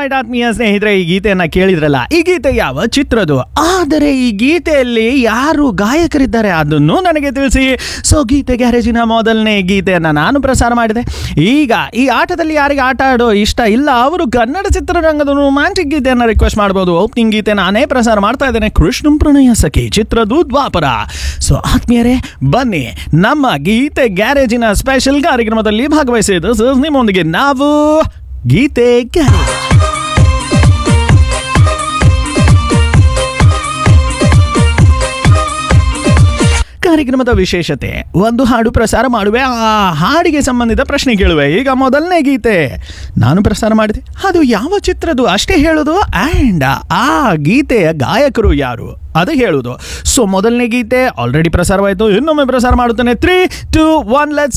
right ಆತ್ಮೀಯ ಸ್ನೇಹಿತರೆ ಈ ಗೀತೆಯನ್ನ ಕೇಳಿದ್ರಲ್ಲ ಈ ಗೀತೆ ಯಾವ ಚಿತ್ರದು ಆದರೆ ಈ ಗೀತೆಯಲ್ಲಿ ಯಾರು ಗಾಯಕರಿದ್ದಾರೆ ಅದನ್ನು ನನಗೆ ತಿಳಿಸಿ ಸೊ ಗೀತೆ ಗ್ಯಾರೇಜಿನ ಮೊದಲನೇ ಗೀತೆಯನ್ನ ನಾನು ಪ್ರಸಾರ ಮಾಡಿದೆ ಈಗ ಈ ಆಟದಲ್ಲಿ ಯಾರಿಗೆ ಆಟ ಆಡೋ ಇಷ್ಟ ಇಲ್ಲ ಅವರು ಕನ್ನಡ ಚಿತ್ರರಂಗದ ರೊಮ್ಯಾಂಟಿಕ್ ಗೀತೆಯನ್ನ ರಿಕ್ವೆಸ್ಟ್ ಮಾಡಬಹುದು ಓಪನಿಂಗ್ ಗೀತೆ ನಾನೇ ಪ್ರಸಾರ ಮಾಡ್ತಾ ಇದ್ದೇನೆ ಕೃಷ್ಣಂ ಪ್ರಣಯ ಸಖಿ ಚಿತ್ರದು ದ್ವಾಪರ ಸೊ ಆತ್ಮೀಯರೇ ಬನ್ನಿ ನಮ್ಮ ಗೀತೆ ಗ್ಯಾರೇಜಿನ ಸ್ಪೆಷಲ್ ಕಾರ್ಯಕ್ರಮದಲ್ಲಿ ಭಾಗವಹಿಸಿದ್ದು ಸರ್ ನಿಮ್ಮೊಂದಿಗೆ ನಾವು ಗೀತೆ ಗ್ಯಾರೇಜ್ ಕಾರ್ಯಕ್ರಮದ ವಿಶೇಷತೆ ಒಂದು ಹಾಡು ಪ್ರಸಾರ ಮಾಡುವೆ ಆ ಹಾಡಿಗೆ ಸಂಬಂಧಿತ ಪ್ರಶ್ನೆ ಕೇಳುವೆ ಈಗ ಮೊದಲನೇ ಗೀತೆ ನಾನು ಪ್ರಸಾರ ಮಾಡಿದೆ ಅದು ಯಾವ ಚಿತ್ರದ್ದು ಅಷ್ಟೇ ಹೇಳೋದು ಆ್ಯಂಡ್ ಆ ಗೀತೆಯ ಗಾಯಕರು ಯಾರು ಅದು ಹೇಳುವುದು ಸೊ ಮೊದಲನೇ ಗೀತೆ ಆಲ್ರೆಡಿ ಪ್ರಸಾರವಾಯಿತು ಇನ್ನೊಮ್ಮೆ ಪ್ರಸಾರ ಮಾಡುತ್ತೇನೆ ತ್ರೀ ಟು ಒನ್ ಲೆಟ್ಸ್